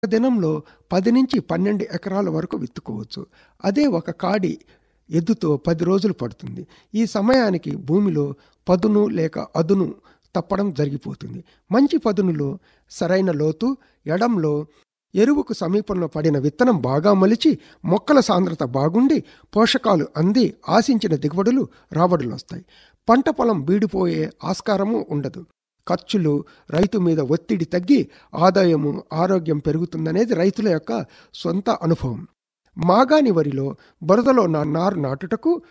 దినంలో పది నుంచి పన్నెండు ఎకరాల వరకు విత్తుకోవచ్చు అదే ఒక కాడి ఎద్దుతో పది రోజులు పడుతుంది ఈ సమయానికి భూమిలో పదును లేక అదును తప్పడం జరిగిపోతుంది మంచి పదునులో సరైన లోతు ఎడంలో ఎరువుకు సమీపంలో పడిన విత్తనం బాగా మొలిచి మొక్కల సాంద్రత బాగుండి పోషకాలు అంది ఆశించిన దిగుబడులు రాబడులు వస్తాయి పంట పొలం బీడిపోయే ఆస్కారము ఉండదు ఖర్చులు రైతు మీద ఒత్తిడి తగ్గి ఆదాయము ఆరోగ్యం పెరుగుతుందనేది రైతుల యొక్క సొంత అనుభవం మాగాని వరిలో బురదలో నా నారు నాటుటకు